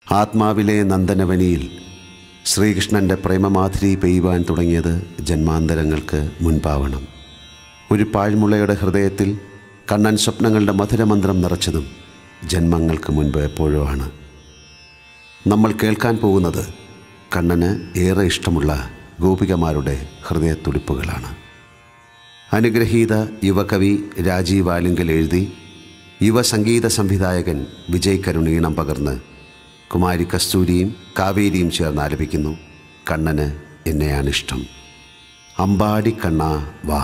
ആത്മാവിലെ നന്ദനവനിയിൽ ശ്രീകൃഷ്ണൻ്റെ പ്രേമമാധുരി പെയ്യുവാൻ തുടങ്ങിയത് ജന്മാന്തരങ്ങൾക്ക് മുൻപാവണം ഒരു പാഴ്മുളയുടെ ഹൃദയത്തിൽ കണ്ണൻ സ്വപ്നങ്ങളുടെ മധുരമന്ത്രം നിറച്ചതും ജന്മങ്ങൾക്ക് മുൻപ് എപ്പോഴോ ആണ് നമ്മൾ കേൾക്കാൻ പോകുന്നത് കണ്ണന് ഏറെ ഇഷ്ടമുള്ള ഗോപികമാരുടെ ഹൃദയത്തുടിപ്പുകളാണ് അനുഗ്രഹീത യുവകവി രാജീവ് ആലിങ്കൽ എഴുതി യുവസംഗീത സംവിധായകൻ വിജയ് കരുൺ ഈണം പകർന്ന് കുമാരി കസ്തൂരിയും കാവേരിയും ചേർന്ന് ആലപിക്കുന്നു കണ്ണന് എന്നെയാണിഷ്ടം അമ്പാടി കണ്ണാ വാ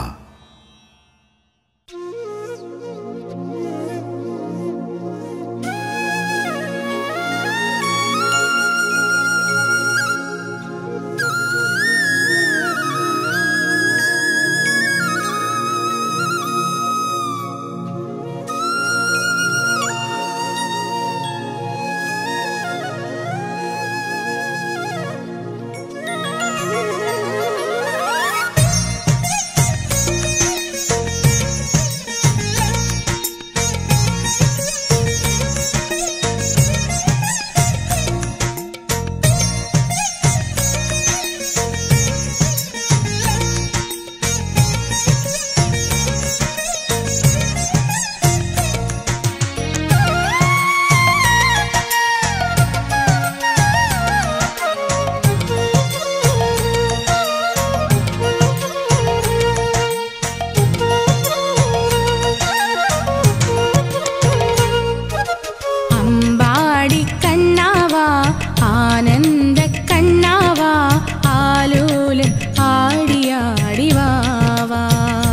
അമ്പാടി കണ്ണാവാ ആനന്ദ കണ്ണാവാ ആലോലൻ ആടിയാടി വാവാ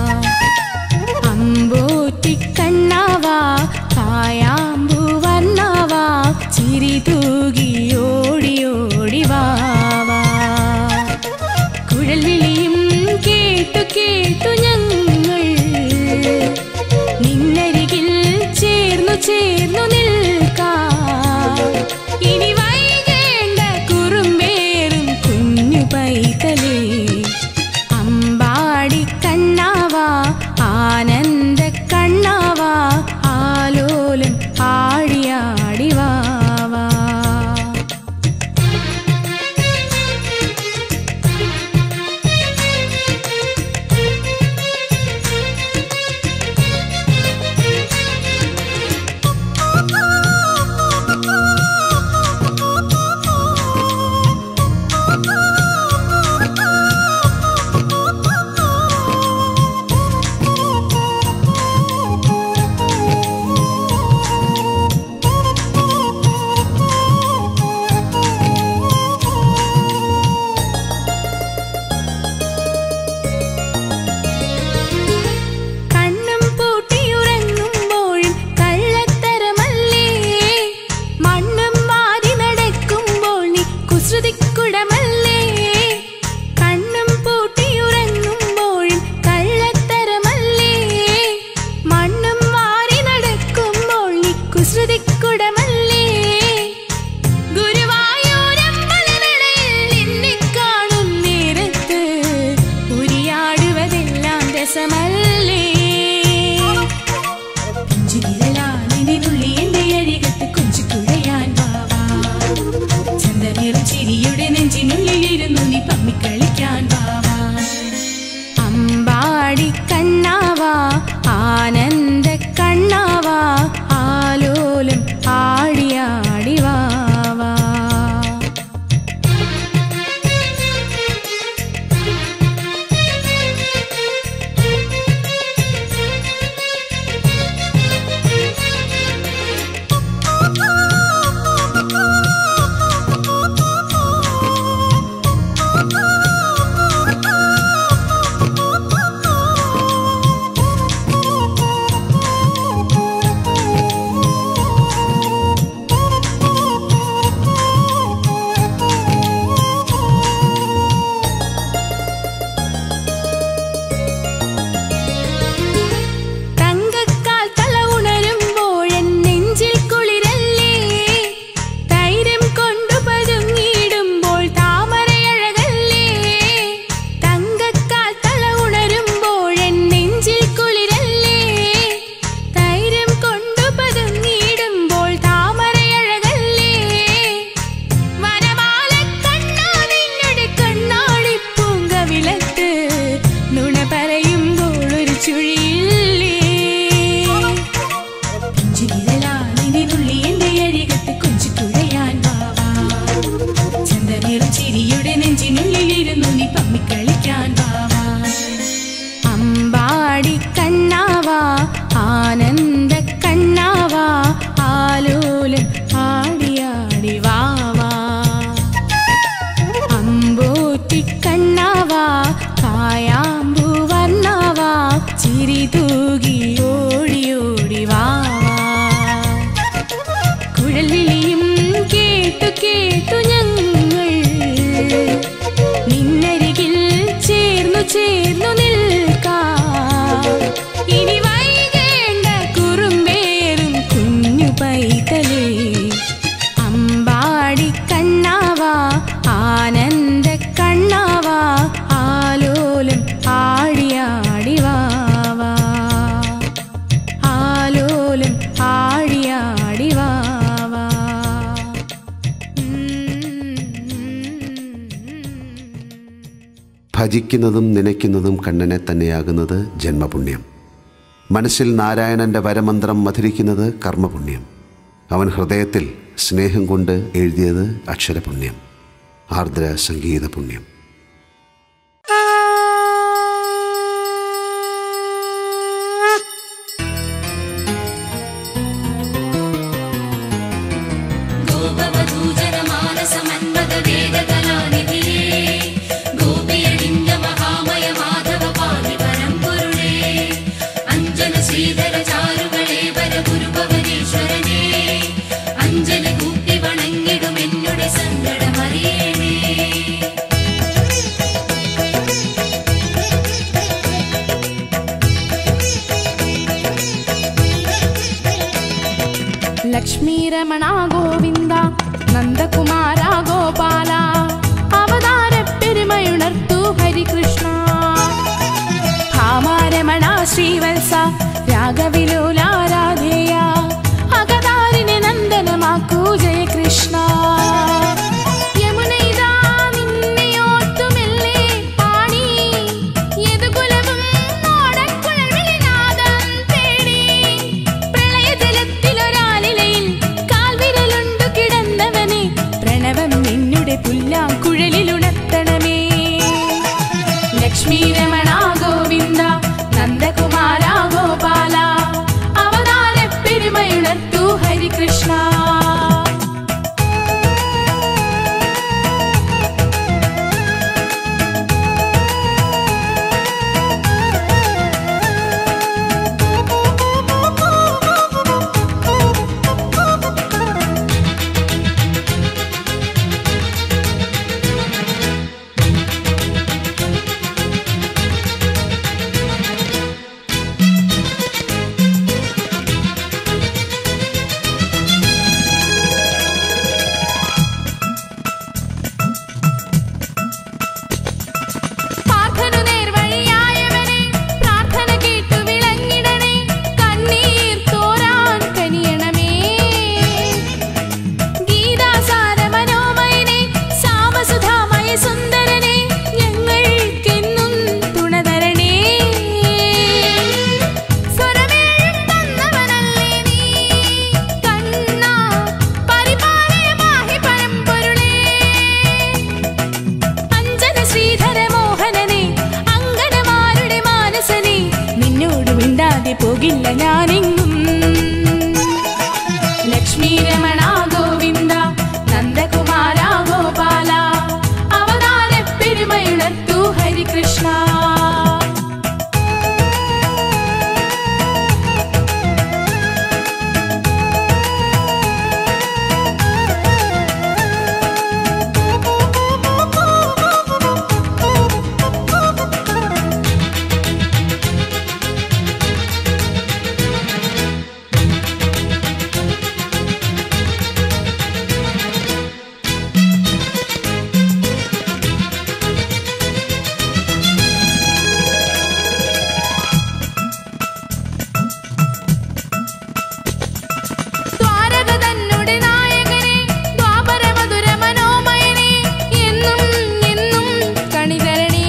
അമ്പൂറ്റി കണ്ണാവാ കായാമ്പു വർണ്ണാവാ ചിരി തൂകി ഓടി ഓടി വാവാ കുഴൽ വിളിയും കേട്ടു കേട്ടു ഞങ്ങൾ നിന്നരികിൽ ചേർന്നു ചേർന്നു നിൽക്കാം ഇനി വൈകേണ്ട കുറുമ്പേറും കുഞ്ഞു പൈതലേ അമ്പാടി കണ്ണാവാ ആനന്ദ കണ്ണാവാ ആലോലൻ ആടിയാടി വാവാ കണ്ണും പൂട്ടിയുറങ്ങുമ്പോഴും കള്ളത്തരമല്ലേ മണ്ണും വാരി നടക്കുമ്പോൾ നീ കുസൃതിക്കുടമല്ലേ കണ്ണും പൂട്ടിയുറങ്ങുമ്പോഴും കള്ളത്തരമല്ലേ മണ്ണും വാരി നടക്കുമ്പോൾ നീ കുസൃതിക്കുടമല്ലേ ഗുരുവായൂരമ്പലനടയിൽ നിന്നെ കാണും നേരത്ത് ഉരിയാടുവതെല്ലാം രസമല്ലേ പിഞ്ചുവിരലാലിനുള്ളി എന്റെ അരികത്ത് കൊഞ്ചു കുഴയാൻ വാവാ ചന്തമേറും ചിരിയുടെ നെഞ്ചിനുള്ളിലിരുന്നു നീ പമ്മിക്കളിക്കാൻ വാവാ അമ്പാടി കണ്ണാവാ ആനന്ദ കണ്ണാവാ ആലോലൻ ആടിയാടി വാവാ Thank you. ഭജിക്കുന്നതും നനയ്ക്കുന്നതും കണ്ണനെ തന്നെയാകുന്നത് ജന്മപുണ്യം മനസ്സിൽ നാരായണൻ്റെ വരമന്ത്രം മധുരിക്കുന്നത് കർമ്മപുണ്യം അവൻ ഹൃദയത്തിൽ സ്നേഹം കൊണ്ട് എഴുതിയത് അക്ഷരപുണ്യം ആർദ്ര സംഗീത പുണ്യം ഗോപവധൂജനമാനസമന്മദവേദകലാനിധിയേ ഗോപിയടിഞ്ഞ മഹാമയ മാധവ പാതി പരമ്പൊരുളേ അഞ്ജന ശ്രീധര ചാരുകളേ വര ഗുരുഭവനീശ്വരനേ അഞ്ജലി കൂപ്പി വണങ്ങിടും എന്നുടെ സങ്കടമറിയണേ ലക്ഷ്മീരമണ ഗോവിന്ദ നന്ദകുമാര ഗോപാല അവതാര പെരുമയുണർത്തു ഹരികൃഷ്ണ ഭാമാരമണ ശ്രീവത്സ രാഘവിലോലാരാധേയ അകതാരിനെ നന്ദനമാക്കൂ ജയകൃഷ്ണ യമുനയിതാ നിന്നെയോർത്തു മെല്ലെ പാടി യദുകുലവും ഓടക്കുഴൽവിളിനാദം തേടി പ്രളയജലത്തിലൊരാലിലയിൽ കാൽവിരലുണ്ടു കിടന്നവനെ പ്രണവം നിന്നുടെ പുല്ലാം കുഴലിലുണർത്തണമേ ലക്ഷ്മീരമണ ഗോവിന്ദ നന്ദകുമാര ഗോപാല അവതാര പെരുമയുണർത്തു ഹരികൃഷ്ണ പ്രാർത്ഥനു നേർവഴിയായവനെ പ്രാർത്ഥന കേട്ടു വിളങ്ങിടണേ കണ്ണീർ തോരാൻ കനിയണമേ ഗീതാസാര മനോമയനെ സാമസുധാമയ സുന്ദരനെ ഞങ്ങൾക്കെന്നും തുണതരണേ സ്വരമേഴും തന്നവനല്ലേ നീ കണ്ണാ പരിപാലയ മാഹി പരമ്പൊരുളേ അഞ്ജന ശ്രീധര മോഹനനെ അങ്കണമാരുടെ മാനസനെ നിന്നോട് മിണ്ടാതെ പോകില്ല ഞാനെങ്ങും ലക്ഷ്മീരമണ ഗോവിന്ദ നന്ദകുമാര ഗോപാല അവതാര പെരുമയുണർത്തു ഹരികൃഷ്ണ ദ്വാരക തന്നുടെ നായകനെ ദ്വാപര മധുര മനോമയനെ എന്നും എന്നും കണിതരണേ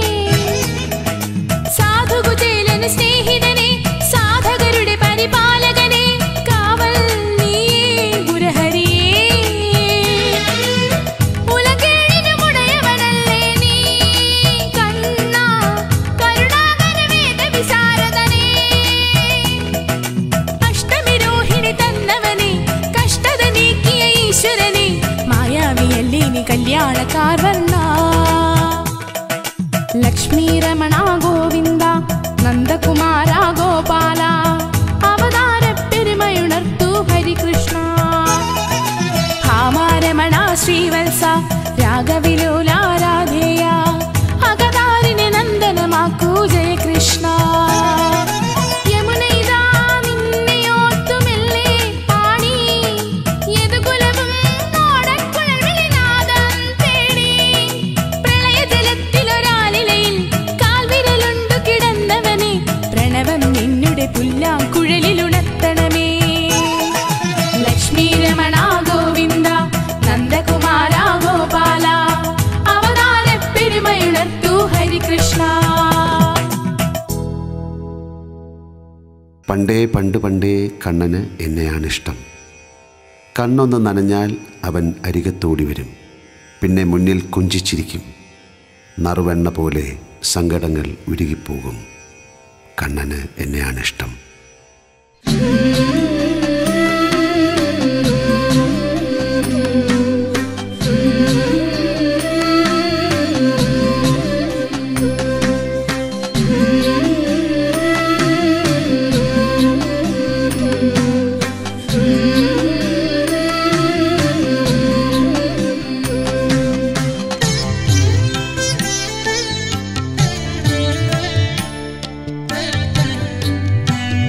സാധുകുചേലന് സ്നേഹിതനെ സാധകരുടെ പരിപാലകനെ കാവൽ നീയേ ഗുരഹരിയേ ഉലകേഴിനുമുടയവനല്ലേ നീ കണ്ണാ കരുണാകര വേദവിശാരദനേ അഷ്ടമിരോഹിണി തന്നവനെ കഷ്ടത നീക്കിയ ഈശ്വരനെ മായാവിയല്ലേ നീ കല്യാണക്കാർ വന്ന ലക്ഷ്മീരമണ ഗോവിന്ദ നന്ദകുമാര ഗോപാല അവതാര പെരുമയുണർത്തു ഹരികൃഷ്ണ ഭാമാരമണ ശ്രീവത്സ രാഘവിലോലാരാധേയ അകതാരിനെ നന്ദനമാക്കൂ ജയകൃഷ്ണ യമുനയിതാ നിന്നെയോർത്തു മെല്ലെ പാടി യദുകുലവും ഓടക്കുഴൽവിളിനാദം തേടി പ്രളയജലത്തിലൊരാലിലയിൽ കാൽവിരലുണ്ടു കിടന്നവനെ പ്രണവം നിന്നുടെ പുല്ലാം കുഴലിലുണർത്തണമേ ലക്ഷ്മി പണ്ടേ പണ്ട് പണ്ടേ കണ്ണന് എന്നെയാണിഷ്ടം കണ്ണൊന്ന് നനഞ്ഞാൽ അവൻ അരികത്തോടി വരും പിന്നെ മുന്നിൽ കുഞ്ചിച്ചിരിക്കും നറുവെണ്ണ പോലെ സങ്കടങ്ങൾ ഉരുകിപ്പോകും കണ്ണന് എന്നെയാണിഷ്ടം ും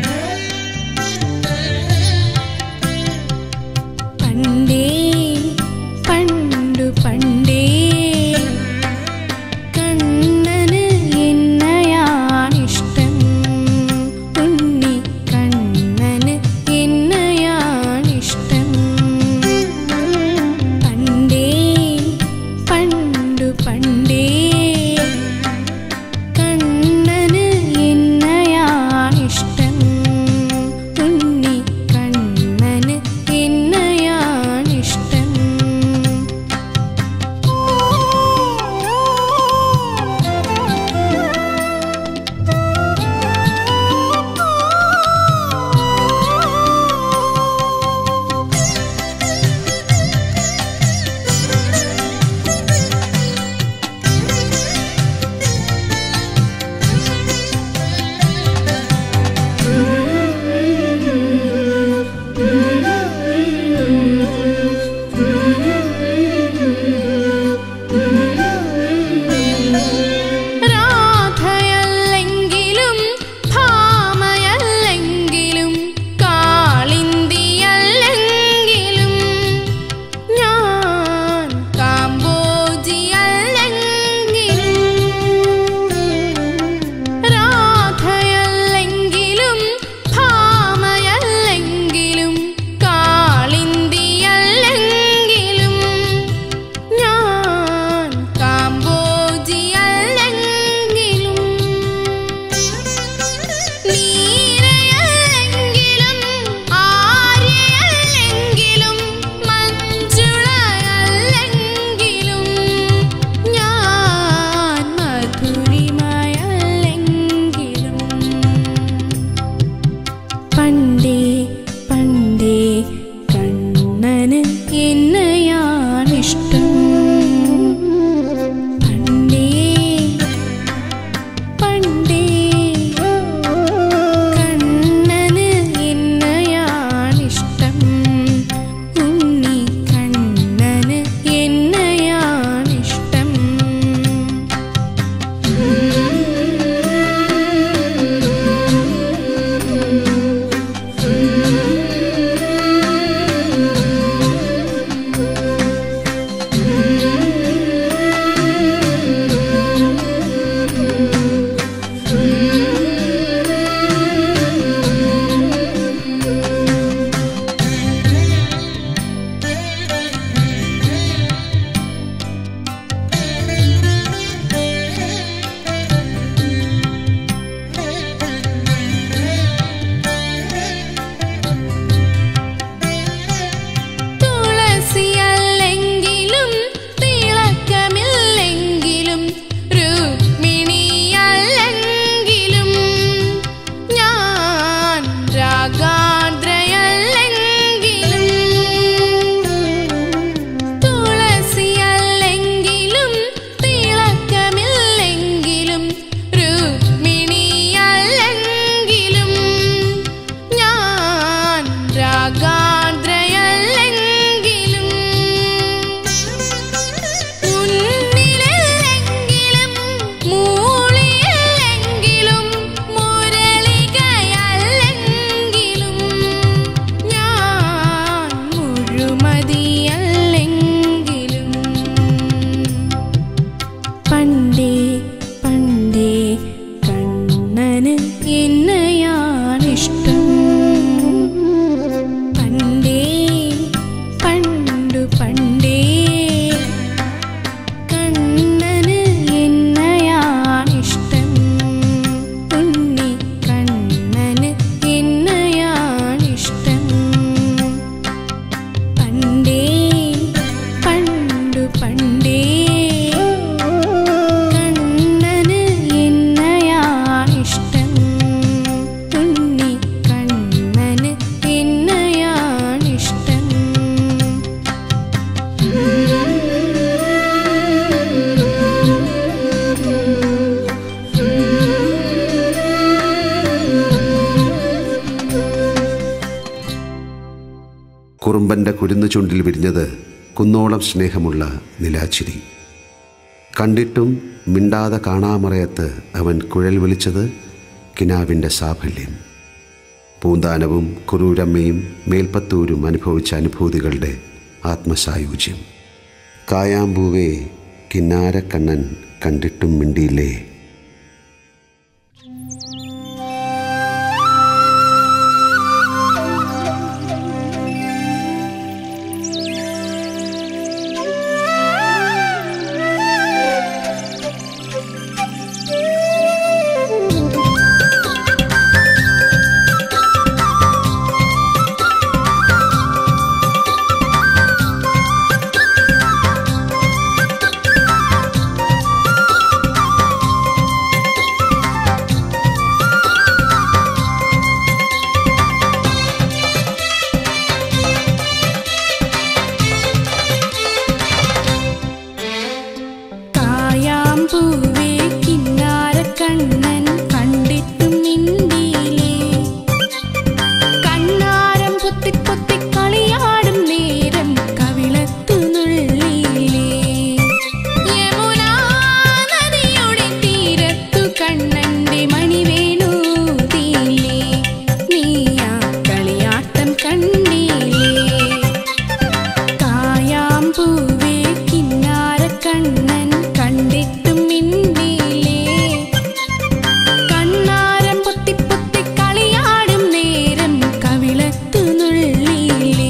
കുറുമ്പൻ്റെ കുരുന്നു ചുണ്ടിൽ വിരിഞ്ഞത് കുന്നോളം സ്നേഹമുള്ള നിലാച്ചിരി കണ്ടിട്ടും മിണ്ടാതെ കാണാമറയത്ത് അവൻ കുഴൽ വിളിച്ചത് കിനാവിൻ്റെ സാഫല്യം പൂന്താനവും കുറൂരമ്മയും മേൽപ്പത്തൂരും അനുഭവിച്ച അനുഭൂതികളുടെ ആത്മസായുജ്യം കായാമ്പൂവേ കിന്നാരക്കണ്ണൻ കണ്ടിട്ടും മിണ്ടിയില്ലേ കായാമ്പൂവേ കിന്നാരക്കണ്ണൻ കണ്ടിട്ടും മിണ്ടിയിലേ കണ്ണാരം പൊത്തി പൊത്തി കളിയാടും നേരം കവിളത്തു നുള്ളിയിലേ യമുനാ നദിയുടെ തീരത്തു കണ്ണന്റെ മണി വേണൂതിയിലേ നീയാ കളിയാട്ടം കണ്ടില്ലേ കായാമ്പൂവേ കിന്നാരക്കണ്ണൻ കണ്ടിട്ടും മിണ്ടിയിലേ കണ്ണാരം പൊത്തി പൊത്തി കളിയാടും നേരം കവിളത്തു നുള്ളിയിലേ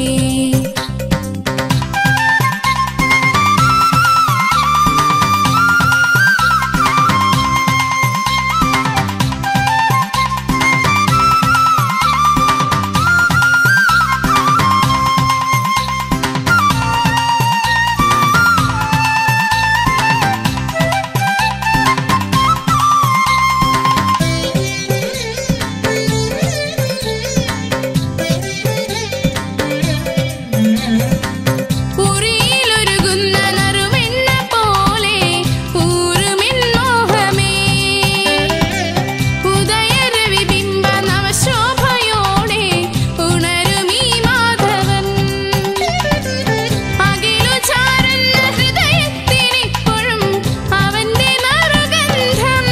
ഉറിയിലൊരുകുന്ന നറുവെണ്ണ പോലെ ഊറുമെൻ മോഹമേ ഉദയരവിബിംബ നവശോഭയോടെ ഉണരുമീ മാധവൻ അകിലു ചാരുന്ന ഹൃദയത്തിനിപ്പോഴും അവന്റെ നറുഗന്ധം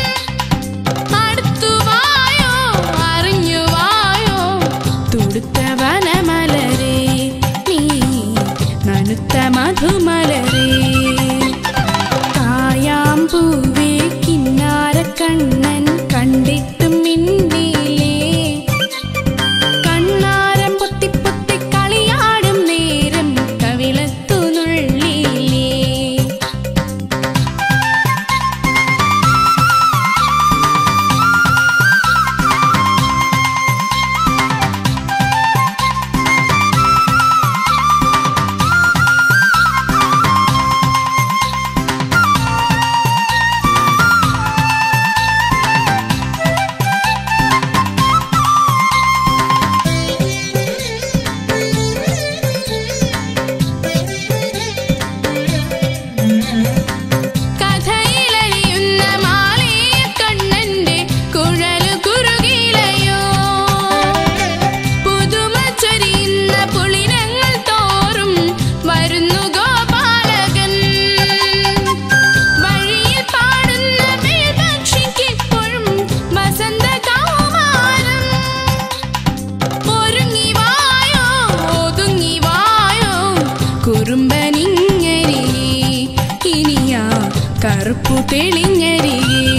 അടുത്തുവായോ അറിഞ്ഞുവായോ തുടുത്ത വനമലരേ നീ നനുത്ത മധുമലരേ കായാമ്പൂവേ കിന്നാരക്കണ്ണൻ കണ്ടിട്ടും മിണ്ടിയിലേ കണ്ണാരം പൊത്തി പൊത്തി കളിയാടും നേരം കവിളത്തു നുള്ളിയിലേ കഥയിലലിയുന്ന മാളിയ കണ്ണന്റെ കുഴലു കുറുകിലയോ പുതുമ ചൊരിയുന്ന പുളിനങ്ങൾ തോറും വരുന്നു ഗോപാലകൻ വഴിയിൽ പാടുന്ന പക്ഷിക്കിപ്പോഴും വസന്ത കൗമാരം ഒരുങ്ങി വായോ ഒതുങ്ങി വായോ കുറുമ്പനിങ്ങരി ഇനിയാ കറുപ്പു തെളിഞ്ഞരി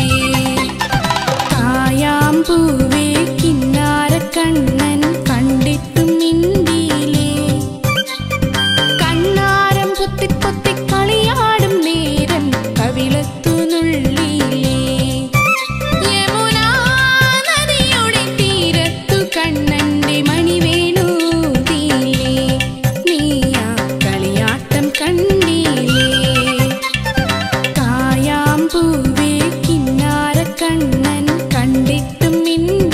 കായാമ്പൂവേ കിന്നാരക്കണ്ണൻ കണ്ടിട്ടും മിണ്ടിയിലേ കണ്ണാരം പൊത്തി പൊത്തി കളിയാടും നേരം കവിളത്തു നുള്ളിയിലേ യമുനാ നദിയുടെ തീരത്തു കണ്ണന്റെ മണി വേണൂതിയിലേ നീയാ കളിയാട്ടം കണ്ടില്ലേ കായാമ്പൂവേ കിന്നാരക്കണ്ണൻ കണ്ടിട്ടും മിണ്ടി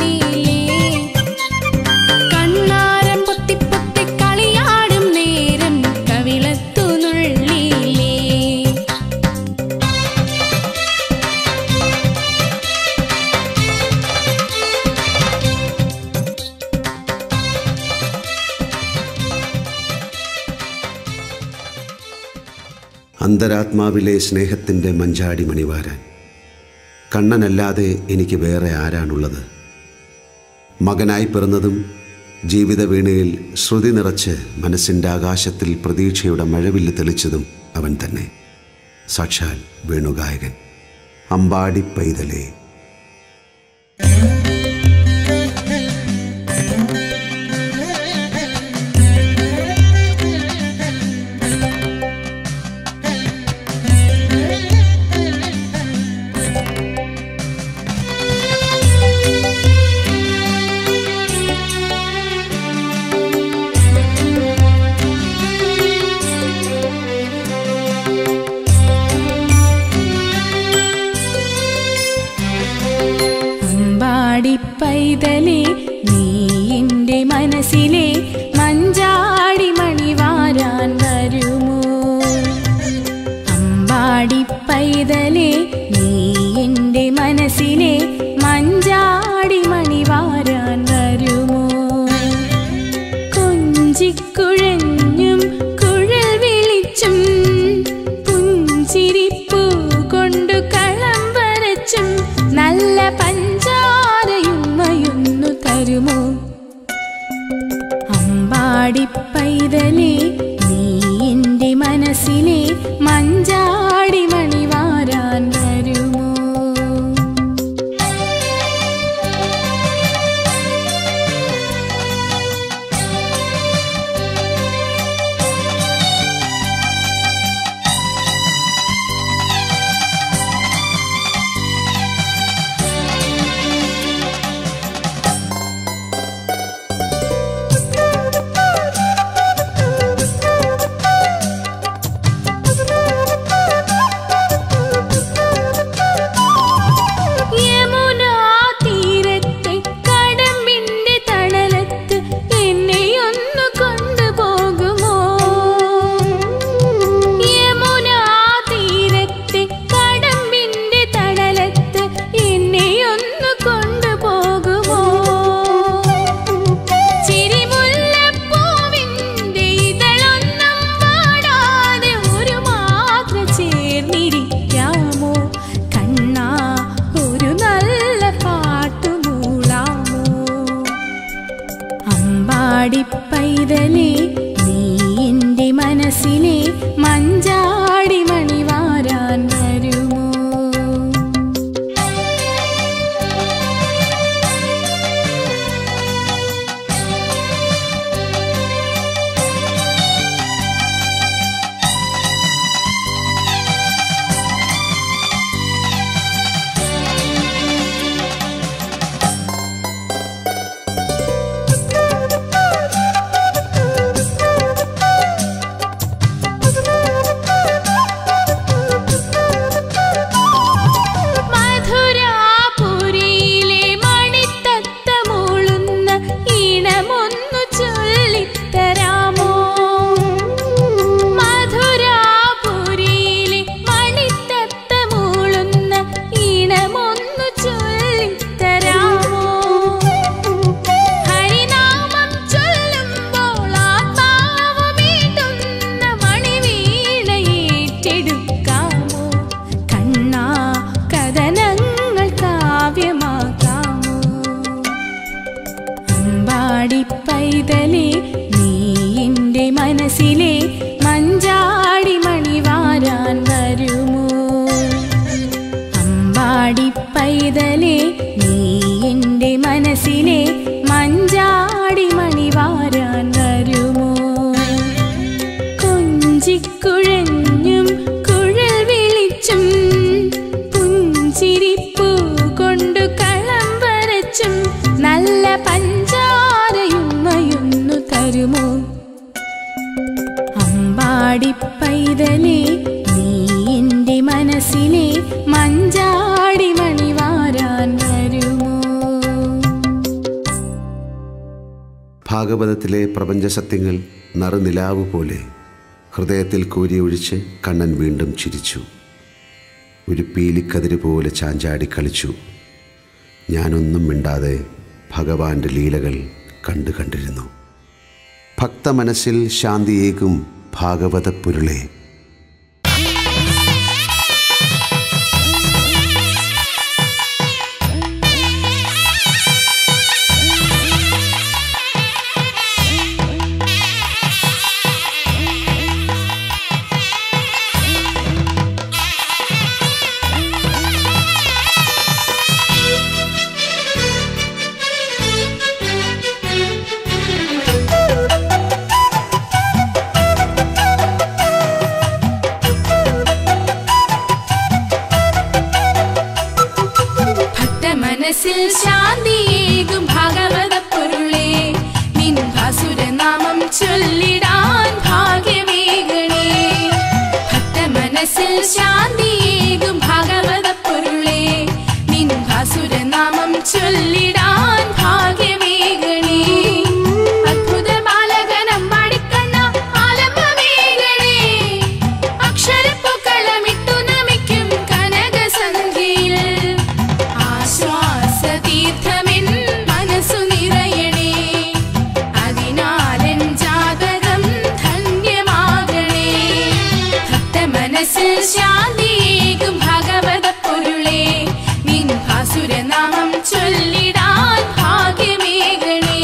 അന്തരാത്മാവിലെ സ്നേഹത്തിൻ്റെ മഞ്ചാടി മണിവാരാൻ കണ്ണനല്ലാതെ എനിക്ക് വേറെ ആരാണുള്ളത് മകനായി പിറന്നതും ജീവിത വീണയിൽ ശ്രുതി നിറച്ച് മനസ്സിൻ്റെ ആകാശത്തിൽ പ്രതീക്ഷയുടെ മഴവില്ല് തെളിച്ചതും അവൻ തന്നെ സാക്ഷാൽ വേണുഗായകൻ അമ്പാടി പൈതലേ അമ്പാടി പൈതലേ നീ എൻ്റെ മനസ്സിലെ മഞ്ചാടി മണിവാരാൻ വരുമോ അമ്പാടി പൈതലേ നീ എൻ്റെ മനസ്സിലെ മഞ്ചാടി മണിവാരാൻ വരുമോ കൊഞ്ചിക്കുഴഞ്ഞും കുഴൽ വിളിച്ചും പുഞ്ചിരിപ്പൂ കൊണ്ടു കളം വരച്ചും നല്ല പഞ്ചാരയുമ്മയൊന്നു തരുമോ അമ്പാടി പൈതലേ നീ എൻ്റെ മനസ്സിലെ മഞ്ചാടി മണിവാരാൻ വരുമോ യമുനാ തീരത്തെ കടമ്പിന്റെ തണലത്ത് എന്നെയൊന്നു കൊണ്ടുപോകുമോ യമുനാ തീരത്തെ കടമ്പിന്റെ തണലത്ത് എന്നെയൊന്നു കൊണ്ടുപോകുമോ ചിരിമുല്ലപ്പൂവിന്റെ ഇതളൊന്നും പാടാതെ ഒരു മാത്ര ചേർന്നിരിക്കാമോ കണ്ണാ ഒരു നല്ല പാട്ടുമൂളാമോ അമ്പാടി പൈതലേ നീ എൻ്റെ മനസ്സിലെ മഞ്ചാടി മണിവാരാൻ വരുമോ മധുരാപുരിയിലെ മണിത്തത്തമൂളുന്ന ഈണമൊന്നു ചൊല്ലിത്തരാമോ മധുരാപുരിയിലെ മണിത്തത്തമൂളുന്ന ഈണമൊന്നു ചൊല്ലിത്തരാമോ ഹരിനാമം ചൊല്ലുമ്പോൾ ആത്മാവ് മീട്ടുന്ന മണിവീണ ഏറ്റെടുക്കാമോ കണ്ണാ കഥനങ്ങൾ കാവ്യമാക്കാമോ അമ്പാടി പൈതലേ നീ എൻ്റെ മനസ്സിലെ മഞ്ചാടി മണിവാരാൻ വരുമോ അമ്പാടി പൈതലേ നീ എൻ്റെ മനസ്സിലെ മഞ്ചാടി മണിവാരാൻ വരുമോ കൊഞ്ചിക്കുഴഞ്ഞും കുഴൽ വിളിച്ചും പുഞ്ചിരിപ്പൂ കൊണ്ടു കളം വരച്ചും നല്ല പഞ്ചാരയുമ്മയൊന്നു തരുമോ അമ്പാടി പൈതലേ നീ എൻ്റെ മനസ്സിലെ മഞ്ചാടി മണിവാരാൻ വരുമോ ഭാഗവതത്തിലെ പ്രപഞ്ചസത്യങ്ങൾ നറുനിലാവ് പോലെ ഹൃദയത്തിൽ കോരിയൊഴിച്ച് കണ്ണൻ വീണ്ടും ചിരിച്ചു ഒരു പീലിക്കതിര് പോലെ ചാഞ്ചാടി കളിച്ചു ഞാനൊന്നും മിണ്ടാതെ ഭഗവാന്റെ ലീലകൾ കണ്ടു കണ്ടിരുന്നു ഭക്തമനസ്സിൽ ശാന്തിയേകും ഭാഗവത പൊരുളെ ഈ ശാന്തിയേകും ഭാഗവത പൊരുളേ നിൻ ഭാസുരനാമം ചൊല്ലിടാൻ ഭാഗ്യമേകണേ ഭക്ത മനസ്സിൽ ശാന്തിയേകും ഭാഗവത പൊരുളേ നിൻ ഭാസുരനാമം ചൊല്ലിടാൻ ഭാഗ്യമേകണേ അത്ഭുത ബാലകനം പാടിക്കണ്ണ ആലംബമേകണേ അക്ഷരപ്പൂക്കളമിട്ടു നമിക്കും കനകസന്ധ്യയിൽ ആശ്വാസതീർത്ഥമെൻ മനസ്സു നിറയണേ അതിനാലൻ ജാതകം ധന്യമാകണേ ഭക്ത മനസ്സിൽ ശാന്തിയേകും ഭഗവത പൊരുളേ നിൻ ഭാസുരനാമം ചൊല്ലിടാൻ ഭാഗ്യമേകണേ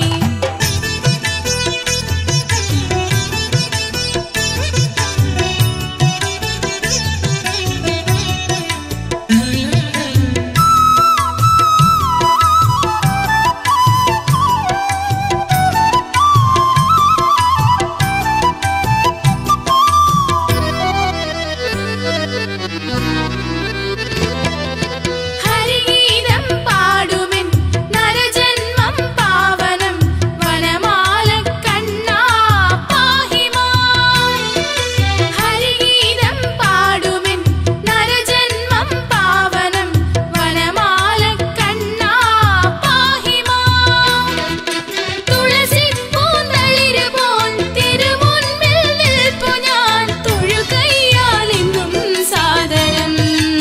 ഹരിഗീതം പാടുമെൻ നരജന്മം പാവനം വനമാല കണ്ണാ പാഹിമാൻ ഹരിഗീതം പാടുമെൻ നരജന്മം പാവനം വനമാല കണ്ണാ പാഹിമാൻ തുളസി പൂന്തളിര് പോൽ തിരുമുൻപിൽ നിൽപ്പു ഞാൻ തൊഴുകയ്യാലിന്നും സാദരം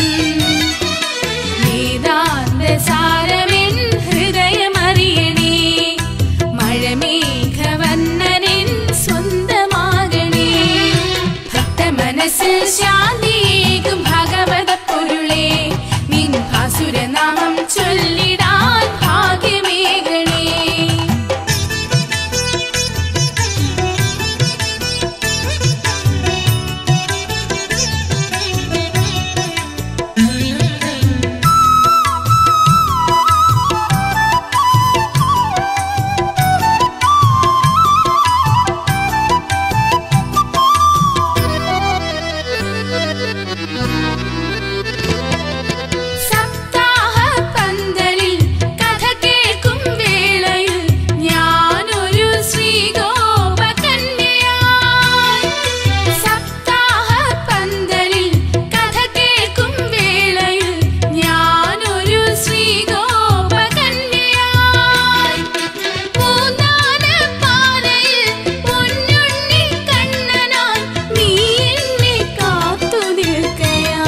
വേദാന്ത സാരമെൻ ഹൃദയമറിയണേ മഴമേഘവർണ്ണനിൻ സ്വന്തമാകണേ ഭക്ത മനസ്സിൽ ശാന്തിയേകും ഭഗവത പൊരുളേ നിൻ ഭാസുരനാമം ചൊല്ലിടാൻ ഭാഗ്യമേകണേ സപ്താഹ പന്തലിൽ കഥ കേൾക്കും വേളയിൽ ഞാനൊരു ശ്രീഗോപകന്യയായി സപ്താഹ പന്തലിൽ കഥ കേൾക്കും വേളയിൽ ഞാനൊരു ശ്രീഗോപകന്യയായി പൂന്താന പാതയിൽ പൊന്നുണ്ണി കണ്ണനായി നീ എന്നെ കാത്തു നിൽക്കയാ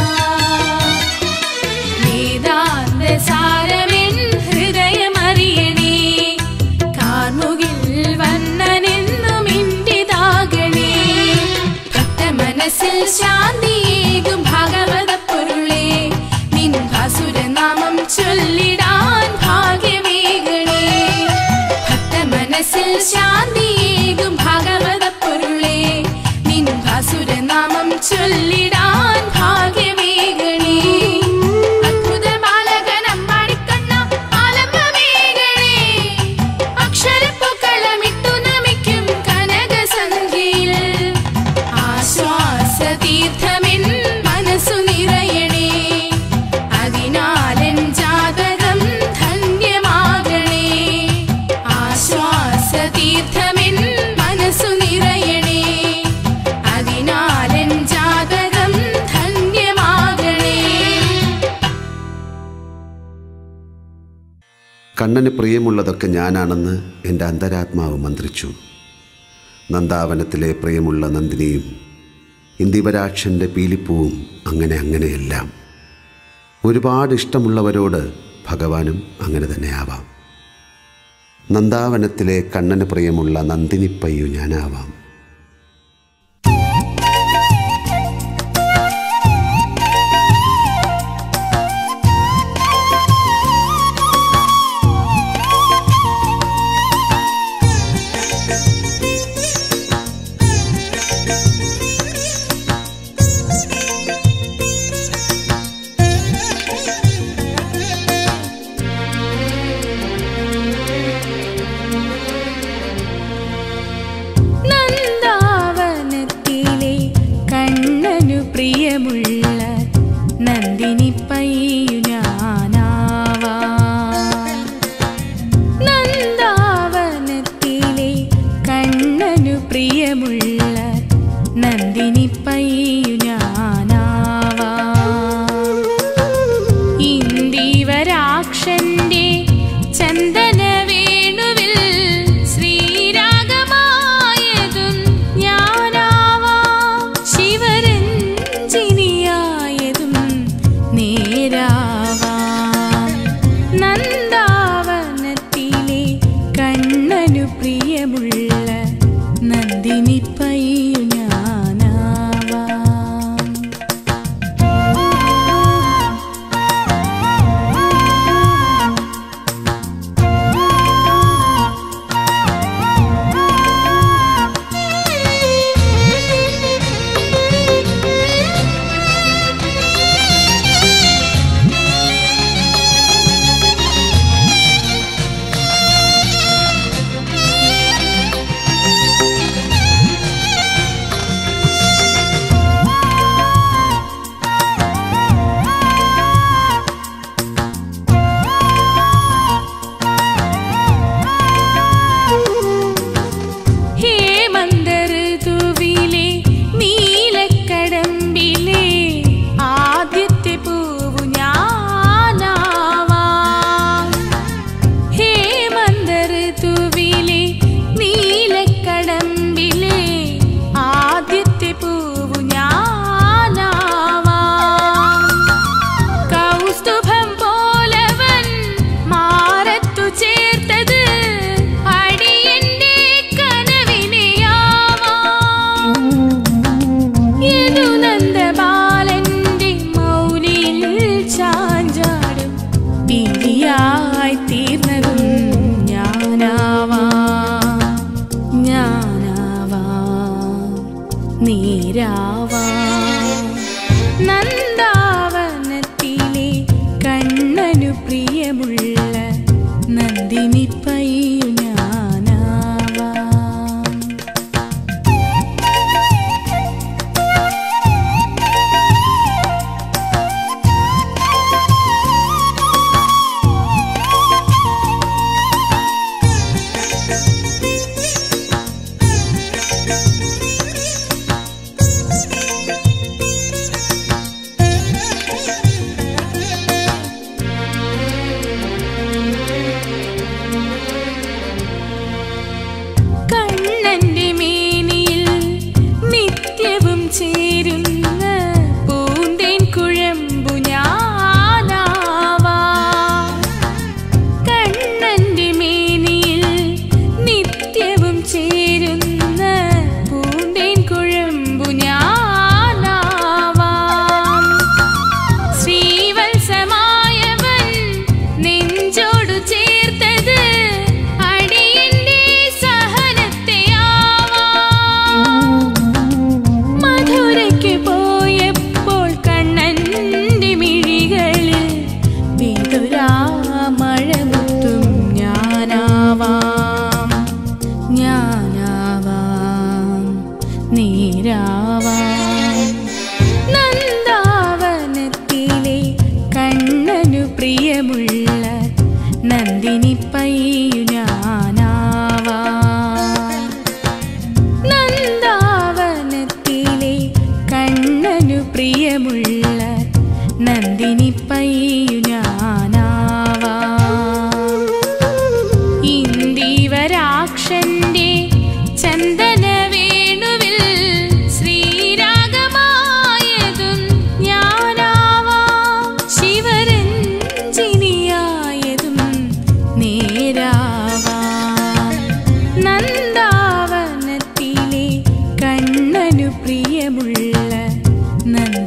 വേദാന്ത സാരമെൻ ഹൃദയമറിയണേ കാർമുകിൽ വന്നനെന്നും ഇന്ത്യതാകണേ ഭക്ത മനസ്സിൽ ശാന്തിയേകും ഭാഗവത പൊരുളേ നിൻ ഭാസുരനാമം ചൊല്ലിടാൻ ഭാഗ്യമേകണേ ഭക്ത മനസ്സിൽ ശാന്തിയേകും ഭാഗവത പൊരുളേ നിൻ ഭാസുരനാമം ചൊല്ലിടാൻ ഭാഗ്യമേകണേ അത്ഭുത ബാലകനം പാടിക്കണ്ണ ആലംബമേകണേ അക്ഷരപ്പൂക്കളമിട്ടു നമിക്കും കനകസന്ധ്യയിൽ ആശ്വാസതീർത്ഥമെൻ മനസ്സു നിറയണേ അതിനാലൻ ജാതകം ധന്യമാകണേ ആശ്വാസതീർത്ഥമെൻ മനസ്സു നിറയണേ അതിനാലൻ ജാതകം ധന്യമാകണേ കണ്ണന് പ്രിയമുള്ളതൊക്കെ ഞാനാണെന്ന് എൻ്റെ അന്തരാത്മാവ് മന്ത്രിച്ചു നന്ദാവനത്തിലെ പ്രിയമുള്ള നന്ദിനിയും ഇന്ദിവരാക്ഷൻ്റെ പീലിപ്പൂവും അങ്ങനെ അങ്ങനെയെല്ലാം ഒരുപാട് ഇഷ്ടമുള്ളവരോട് ഭഗവാനും അങ്ങനെ തന്നെ ആവാം നന്ദാവനത്തിലെ കണ്ണന് പ്രിയമുള്ള നന്ദിനിപ്പയ്യു ഞാനാവാം നന്ദ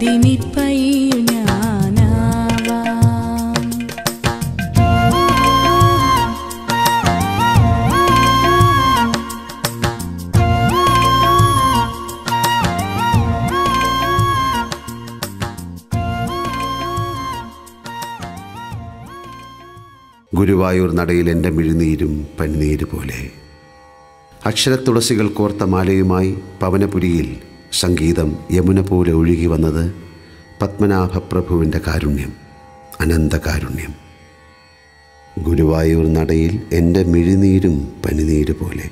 അതിനിപ്പയ്യു ഞാനാവാം ഗുരുവായൂർ നടയിൽ എൻ്റെ മിഴുനീരും പനിനീര് പോലെ അക്ഷരത്തുളസികൾ കോർത്ത മാലയുമായി പവനപുരിയിൽ സംഗീതം യമുന പോലെ ഒഴുകി വന്നത് പത്മനാഭപ്രഭുവിൻ്റെ കാരുണ്യം അനന്തകാരുണ്യം ഗുരുവായൂർ നടയിൽ എൻ്റെ മിഴുനീരും പനിനീര് പോലെ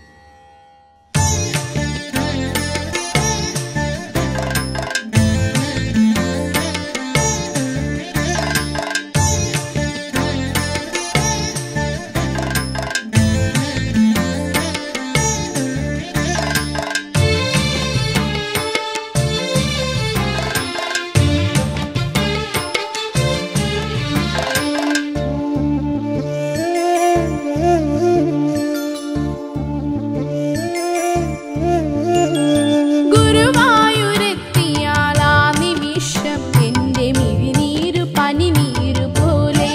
ഗുരുവായൂരെത്തിയാൽ ആ നിമിഷം എൻ്റെ മിഴിനീരു പനിനീരു പോലെ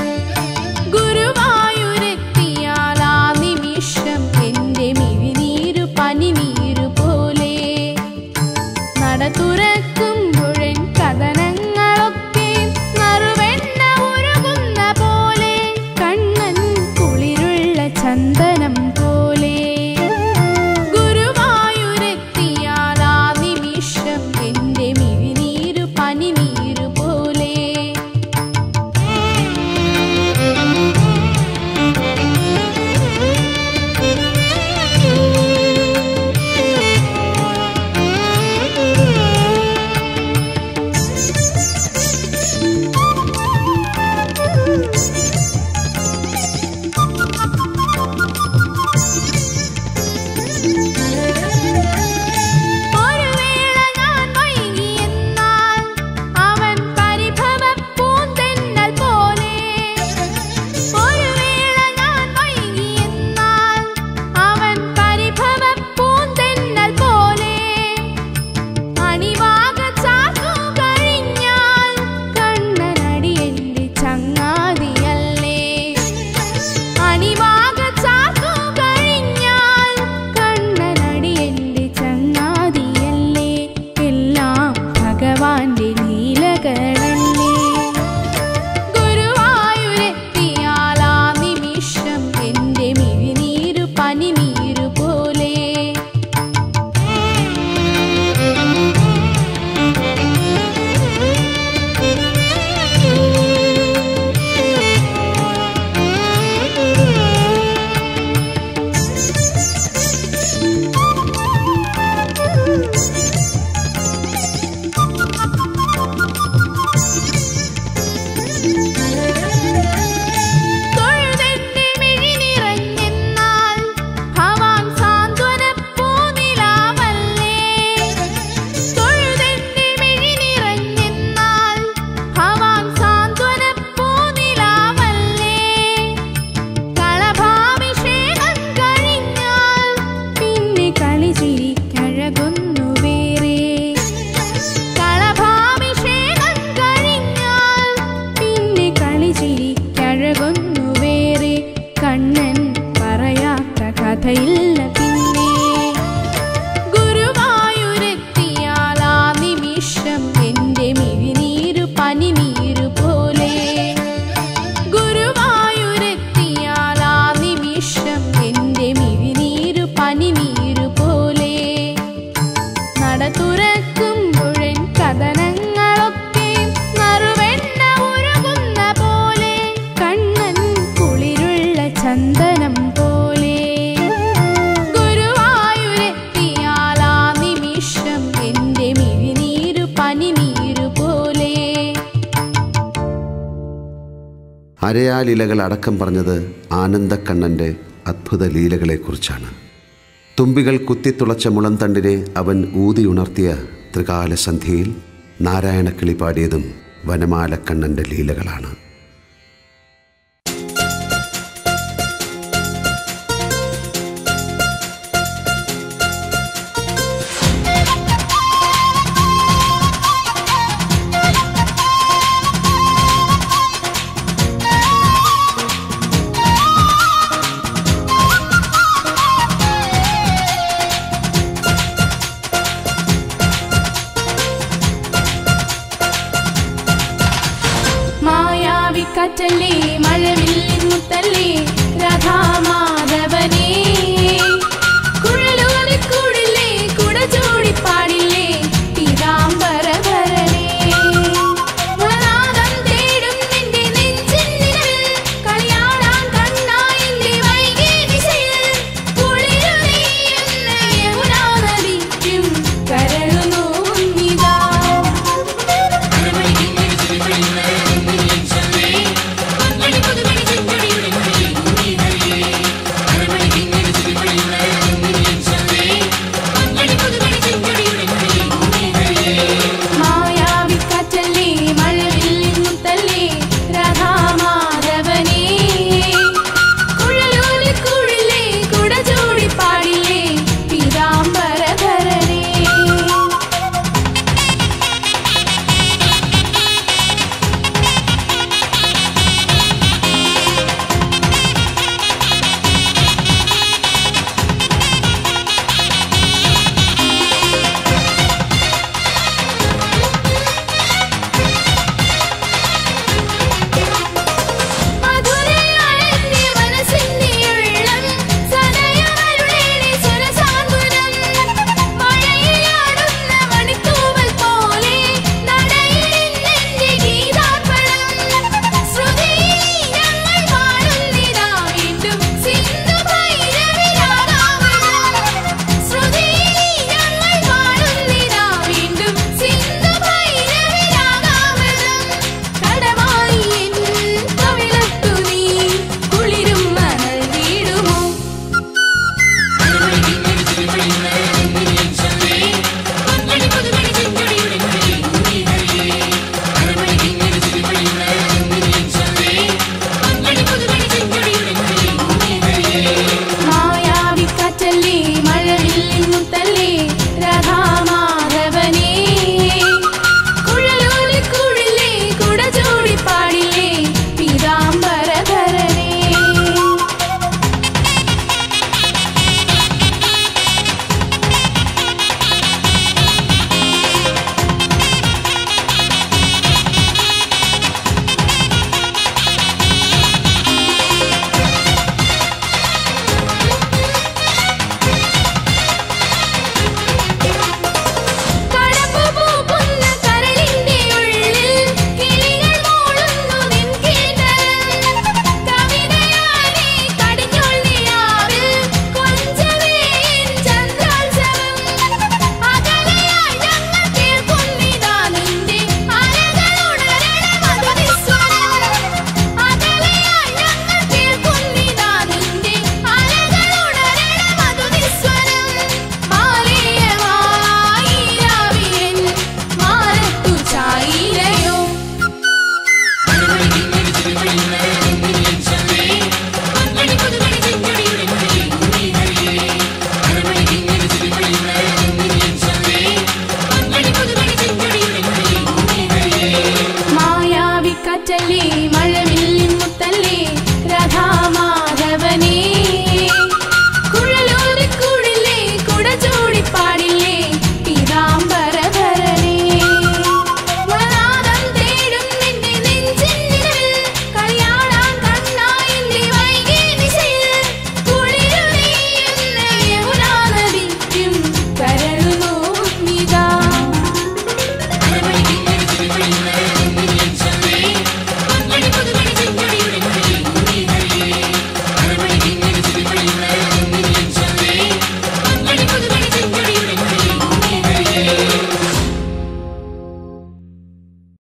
ഗുരുവായൂരെത്തിയാൽ ആ നിമിഷം എൻ്റെ മിഴിനീരു പനിനീരു പോലെ നട തുറക്കുമ്പോഴൻ കഥനങ്ങളൊക്കെ നറുവെണ്ണ ഉരുകുന്ന പോലെ കണ്ണൻ കുളിരുള്ള ചന്ദനം പോലെ ഗുരുവായൂരെത്തിയാൽ ആ നിമിഷം എൻ്റെ മിഴിനീരു പനിനീരു പോലെ ഒരു വേള ഞാൻ വൈകിയെന്നാൽ അവൻ പരിഭവപ്പൂന്തെന്നൽ പോലെ ഒരു വേള ഞാൻ വൈകിയെന്നാൽ അവൻ പരിഭവപ്പൂന്തെന്നൽ പോലെ അണിവാക ചാത്തു കഴിഞ്ഞാൽ കണ്ണനടി എൻ്റെ ചങ്ങാതിയല്ലേ അണിവാക ചാത്തു കഴിഞ്ഞാൽ കണ്ണനടി എൻ്റെ ചങ്ങാതിയല്ലേ എല്ലാം ഭഗവാന്റെ ലീലകളല്ലേ ഗുരുവായൂരെത്തിയാൽ ആ നിമിഷം എൻ്റെ മിഴിനീരു പനിനീരു പോലെ തൊഴുതെന്റെ മിഴി നിറഞ്ഞെന്നാൽ ഭവാൻ സാന്ത്വനപ്പൂനിലാവല്ലേ തൊഴുതെന്റെ മിഴി നിറഞ്ഞെന്നാൽ ഭവാൻ സാന്ത്വനപ്പൂനിലാവല്ലേ കളഭാഭിഷേകം കഴിഞ്ഞാൽ പിന്നെ കളിചിരിക്കഴകൊന്നു വേറെ കളഭാഭിഷേകം കഴിഞ്ഞാൽ പിന്നെ കളിചിരിക്കഴകൊന്നു വേറെ കണ്ണൻ പറയാത്ത കഥയില്ല പിന്നെ ഗുരുവായൂരെത്തിയാൽ ആ നിമിഷം എൻ്റെ മിഴിനീരു പനിനീരു പോലെ ഗുരുവായൂരെത്തിയാൽ ആ നിമിഷം എൻ്റെ മിഴിനീരു പനിനീരു പോലെ നട തുറക്കുമ്പോഴൻ കഥനങ്ങളൊക്കെ നറുവെണ്ണ ഉരുകുന്ന പോലെ കണ്ണൻ കുളിരുള്ള ചന്ദനം പോലെ ഗുരുവായൂരെത്തിയാൽ ആ നിമിഷം എൻ്റെ മിഴിനീരു പനിനീരു പോലെ അരയാലിലകൾ അടക്കം പറഞ്ഞത് ആനന്ദക്കണ്ണൻ്റെ അത്ഭുത ലീലകളെക്കുറിച്ചാണ് തുമ്പികൾ കുത്തിത്തുളച്ച മുളംതണ്ടിനെ അവൻ ഊതിയുണർത്തിയ ത്രികാല സന്ധ്യയിൽ നാരായണക്കിളി പാടിയതും വനമാലക്കണ്ണൻ്റെ ലീലകളാണ് ും കാറ്റല്ലേ മഴവില്ലിൻ മുത്തല്ലേ